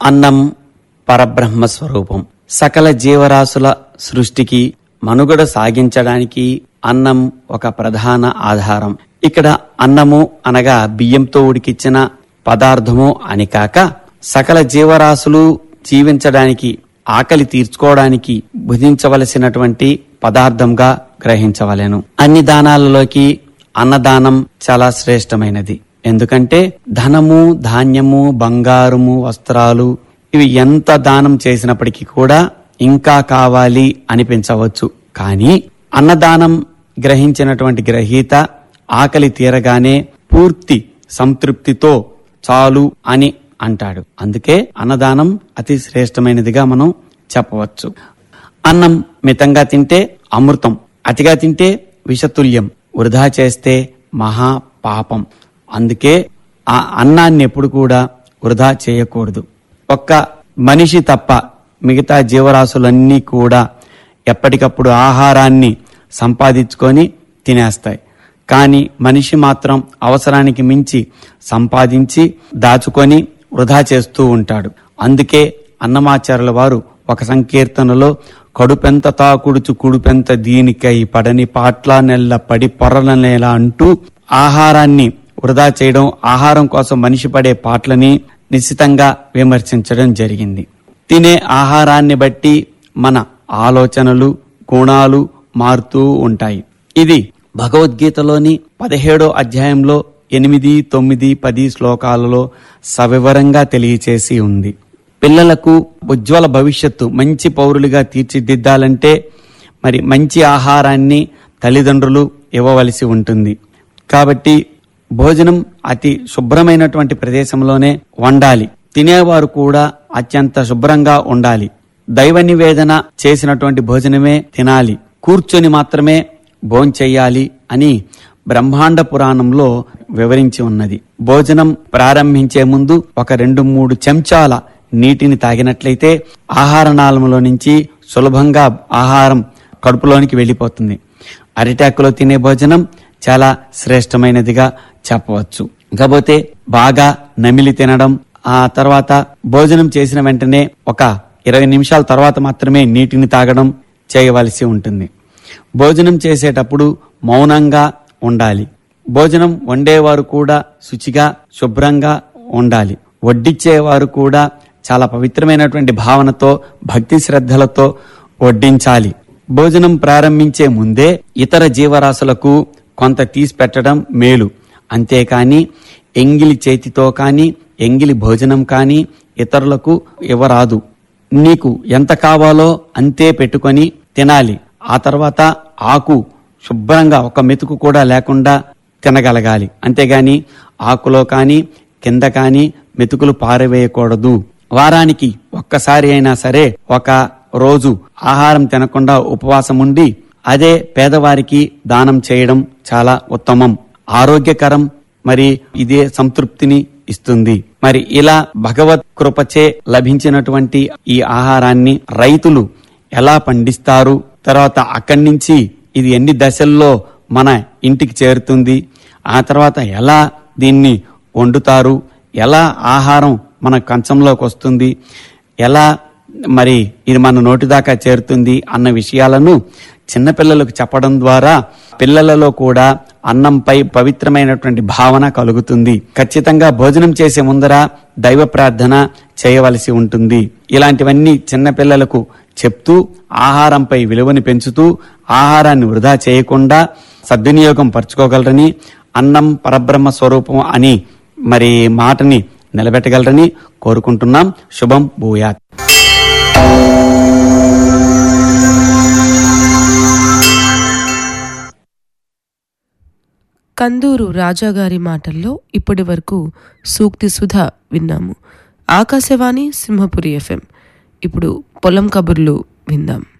అన్నం పరబ్రహ్మ స్వరూపం సకల జీవరాశుల సృష్టికి మనుగడ సాగించడానికి అన్నం ఒక ప్రధాన ఆధారం ఇక్కడ అన్నము అనగా బియ్యంతో ఉడికిచ్చిన పదార్థము అని కాక సకల జీవరాశులు జీవించడానికి ఆకలి తీర్చుకోవడానికి భుజించవలసినటువంటి పదార్థంగా గ్రహించవలెను అన్ని దానాలలోకి అన్నదానం చాలా శ్రేష్టమైనది ఎందుకంటే ధనము ధాన్యము బంగారము వస్త్రాలు ఇవి ఎంత దానం చేసినప్పటికీ కూడా ఇంకా కావాలి అనిపించవచ్చు కానీ అన్నదానం గ్రహించినటువంటి గ్రహీత ఆకలి తీరగానే పూర్తి సంతృప్తితో చాలు అని అంటాడు అందుకే అన్నదానం అతి శ్రేష్టమైనదిగా మనం చెప్పవచ్చు అన్నం మితంగా తింటే అమృతం అతిగా తింటే విషతుల్యం వృధా చేస్తే మహా పాపం అందుకే ఆ అన్నాన్ని ఎప్పుడు కూడా వృధా చేయకూడదు ఒక్క మనిషి తప్ప మిగతా జీవరాశులన్నీ కూడా ఎప్పటికప్పుడు ఆహారాన్ని సంపాదించుకొని తినేస్తాయి కానీ మనిషి మాత్రం అవసరానికి మించి సంపాదించి దాచుకొని వృధా చేస్తూ ఉంటాడు అందుకే అన్నమాచార్యుల వారు ఒక సంకీర్తనలో కడుపెంత తాకుడుచు కుడుపెంత దీనికై పడని పాట్ల నెల్ల పడి పొరల నెల అంటూ ఆహారాన్ని వృధా చేయడం ఆహారం కోసం మనిషి పడే పాటలని నిశ్చితంగా విమర్శించడం జరిగింది తినే ఆహారాన్ని బట్టి మన ఆలోచనలు గుణాలు మారుతూ ఉంటాయి ఇది భగవద్గీతలోని పదిహేడో అధ్యాయంలో ఎనిమిది తొమ్మిది పది శ్లోకాలలో సవివరంగా తెలియచేసి ఉంది పిల్లలకు ఉజ్వల భవిష్యత్తు మంచి పౌరులుగా తీర్చిదిద్దాలంటే మరి మంచి ఆహారాన్ని తల్లిదండ్రులు ఇవ్వవలసి ఉంటుంది కాబట్టి భోజనం అతి శుభ్రమైనటువంటి ప్రదేశంలోనే వండాలి తినేవారు కూడా అత్యంత శుభ్రంగా ఉండాలి దైవ నివేదన చేసినటువంటి భోజనమే తినాలి కూర్చొని మాత్రమే భోంచెయ్యాలి అని బ్రహ్మాండ పురాణంలో వివరించి ఉన్నది భోజనం ప్రారంభించే ముందు ఒక రెండు మూడు చెంచాల నీటిని తాగినట్లయితే ఆహార నాళములో నుంచి సులభంగా ఆహారం కడుపులోనికి వెళ్ళిపోతుంది అరిటాకులో తినే భోజనం చాలా శ్రేష్టమైనదిగా చెప్పవచ్చు కాకపోతే బాగా నమిలి తినడం ఆ తర్వాత భోజనం చేసిన వెంటనే ఒక ఇరవై నిమిషాల తర్వాత మాత్రమే నీటిని తాగడం చేయవలసి ఉంటుంది భోజనం చేసేటప్పుడు మౌనంగా ఉండాలి భోజనం వండేవారు కూడా శుచిగా శుభ్రంగా ఉండాలి వడ్డించేవారు కూడా చాలా పవిత్రమైనటువంటి భావనతో భక్తి శ్రద్ధలతో వడ్డించాలి భోజనం ప్రారంభించే ముందే ఇతర జీవరాశులకు కొంత తీసి పెట్టడం మేలు అంతేకాని ఎంగిలి చేతితో కాని ఎంగిలి భోజనం కాని ఇతరులకు ఇవ్వరాదు నీకు ఎంత కావాలో అంతే పెట్టుకొని తినాలి ఆ తర్వాత ఆకు శుభ్రంగా ఒక మెతుకు కూడా లేకుండా తినగలగాలి అంతేగాని ఆకులో కాని కింద కాని మెతుకులు పారవేయకూడదు వారానికి ఒక్కసారి అయినా సరే ఒక రోజు ఆహారం తినకుండా ఉపవాసం ఉండి అదే పేదవారికి దానం చేయడం చాలా ఉత్తమం ఆరోగ్యకరం మరి ఇదే సంతృప్తిని ఇస్తుంది మరి ఇలా భగవత్ కృపచే లభించినటువంటి ఈ ఆహారాన్ని రైతులు ఎలా పండిస్తారు తర్వాత అక్కడి నుంచి ఇది ఎన్ని దశల్లో మన ఇంటికి చేరుతుంది ఆ తర్వాత ఎలా దీన్ని వండుతారు ఎలా ఆహారం మన కంచంలోకి వస్తుంది ఎలా మరి ఇది మన నోటి దాకా చేరుతుంది అన్న విషయాలను చిన్నపిల్లలకు చెప్పడం ద్వారా పిల్లలలో కూడా అన్నంపై పవిత్రమైనటువంటి భావన కలుగుతుంది ఖచ్చితంగా భోజనం చేసే ముందర దైవ ప్రార్థన చేయవలసి ఉంటుంది ఇలాంటివన్నీ చిన్నపిల్లలకు చెప్తూ ఆహారంపై విలువని పెంచుతూ ఆహారాన్ని వృధా చేయకుండా సద్వినియోగం పరచుకోగలరని అన్నం పరబ్రహ్మ స్వరూపం అని మరి మాటని నిలబెట్టగలరని కోరుకుంటున్నాం శుభం భూయాత్ కందూరు రాజాగారి మాటల్లో ఇప్పటి వరకు సూక్తి సుధ విన్నాము ఆకాశవాణి సింహపురి ఎఫ్ఎం ఇప్పుడు పొలం కబుర్లు విందాం